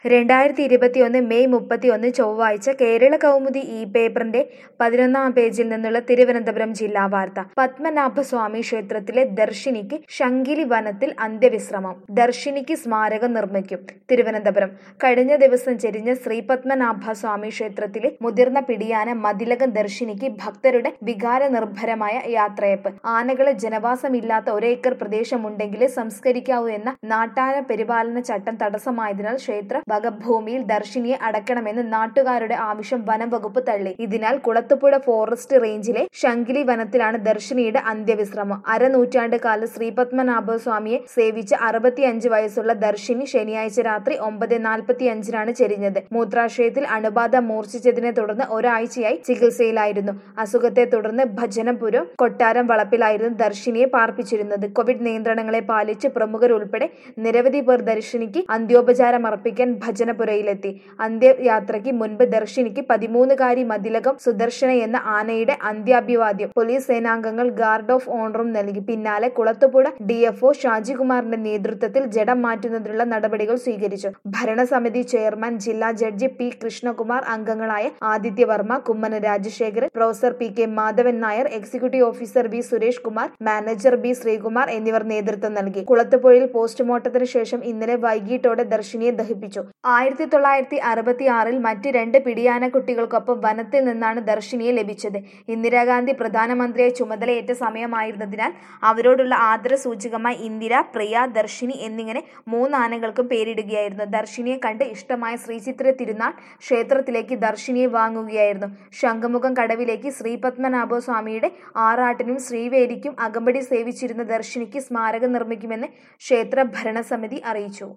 രണ്ടായിരത്തി ഇരുപത്തിയൊന്ന് മെയ് മുപ്പത്തിയൊന്ന് ചൊവ്വാഴ്ച കേരള കൗമുദി ഈ പേപ്പറിന്റെ പതിനൊന്നാം പേജിൽ നിന്നുള്ള തിരുവനന്തപുരം ജില്ലാ വാർത്ത പത്മനാഭസ്വാമി ക്ഷേത്രത്തിലെ ദർശിനിക്ക് ശങ്കിലി വനത്തിൽ അന്ത്യവിശ്രമം ദർശിനിക്ക് സ്മാരകം നിർമ്മിക്കും തിരുവനന്തപുരം കഴിഞ്ഞ ദിവസം ചെരിഞ്ഞ ശ്രീ പത്മനാഭസ്വാമി ക്ഷേത്രത്തിലെ മുതിർന്ന പിടിയാന മതിലകം ദർശിനിക്ക് ഭക്തരുടെ വികാര നിർഭരമായ യാത്രയപ്പ് ആനകളെ ജനവാസമില്ലാത്ത ഒരേക്കർ പ്രദേശമുണ്ടെങ്കിലേ സംസ്കരിക്കാവൂ എന്ന നാട്ടാന പരിപാലന ചട്ടം തടസ്സമായതിനാൽ ക്ഷേത്ര വകഭൂമിയിൽ ദർശിനിയെ അടക്കണമെന്ന് നാട്ടുകാരുടെ ആവശ്യം വനം വകുപ്പ് തള്ളി ഇതിനാൽ കുളത്തുപുഴ ഫോറസ്റ്റ് റേഞ്ചിലെ ശങ്കിലി വനത്തിലാണ് ദർശിനിയുടെ അന്ത്യവിശ്രമം അരനൂറ്റാണ്ട് കാലം ശ്രീപത്മനാഭ സ്വാമിയെ സേവിച്ച അറുപത്തിയഞ്ച് വയസ്സുള്ള ദർശിനി ശനിയാഴ്ച രാത്രി ഒമ്പത് നാൽപ്പത്തി അഞ്ചിനാണ് ചെരിഞ്ഞത് മൂത്രാശയത്തിൽ അണുബാധ മൂർച്ഛിച്ചതിനെ തുടർന്ന് ഒരാഴ്ചയായി ചികിത്സയിലായിരുന്നു അസുഖത്തെ തുടർന്ന് ഭജനപുരം കൊട്ടാരം വളപ്പിലായിരുന്നു ദർശിനിയെ പാർപ്പിച്ചിരുന്നത് കോവിഡ് നിയന്ത്രണങ്ങളെ പാലിച്ച് പ്രമുഖരുൾപ്പെടെ നിരവധി പേർ ദർശിനിക്ക് അന്ത്യോപചാരം അർപ്പിക്കാൻ ഭജനപുരയിലെത്തി അന്ത്യയാത്രയ്ക്ക് മുൻപ് ദർശിനിക്ക് പതിമൂന്നുകാരി മതിലകം സുദർശന എന്ന ആനയുടെ അന്ത്യാഭിവാദ്യം പോലീസ് സേനാംഗങ്ങൾ ഗാർഡ് ഓഫ് ഓണറും നൽകി പിന്നാലെ കുളത്തുപുഴ ഡിഎഫ്ഒ ഷാജികുമാറിന്റെ നേതൃത്വത്തിൽ ജഡം മാറ്റുന്നതിനുള്ള നടപടികൾ സ്വീകരിച്ചു ഭരണസമിതി ചെയർമാൻ ജില്ലാ ജഡ്ജി പി കൃഷ്ണകുമാർ അംഗങ്ങളായ Adityavarma Kummana Rajasekharan professor P K Madhavan Nair executive officer V Suresh Kumar manager B Sreekumar എന്നിവർ നേതൃത്വം നൽകി കുളത്തുപുഴയിൽ പോസ്റ്റ്മോർട്ടത്തിന് ശേഷം ഇന്നലെ വൈകിട്ടോടെ ദർശിനിയെ ദഹിപ്പിച്ചു ആയിരത്തി തൊള്ളായിരത്തി അറുപത്തി ആറിൽ മറ്റ് രണ്ട് പിടിയാന കുട്ടികൾക്കൊപ്പം വനത്തിൽ നിന്നാണ് ദർശിനിയെ ലഭിച്ചത് ഇന്ദിരാഗാന്ധി പ്രധാനമന്ത്രിയായി ചുമതലയേറ്റ സമയമായിരുന്നതിനാൽ അവരോടുള്ള ആദര സൂചകമായി ഇന്ദിര പ്രിയ ദർശിനി എന്നിങ്ങനെ മൂന്ന് ആനകൾക്കും പേരിടുകയായിരുന്നു ദർശിനിയെ കണ്ട് ഇഷ്ടമായ ശ്രീചിത്ര തിരുനാൾ ക്ഷേത്രത്തിലേക്ക് ദർശിനിയെ വാങ്ങുകയായിരുന്നു ശംഖുമുഖം കടവിലേക്ക് ശ്രീ പത്മനാഭ സ്വാമിയുടെ ആറാട്ടിനും ശ്രീവേദിക്കും അകമ്പടി സേവിച്ചിരുന്ന ദർശിനിക്ക് സ്മാരകം നിർമ്മിക്കുമെന്ന് ക്ഷേത്ര ഭരണസമിതി അറിയിച്ചു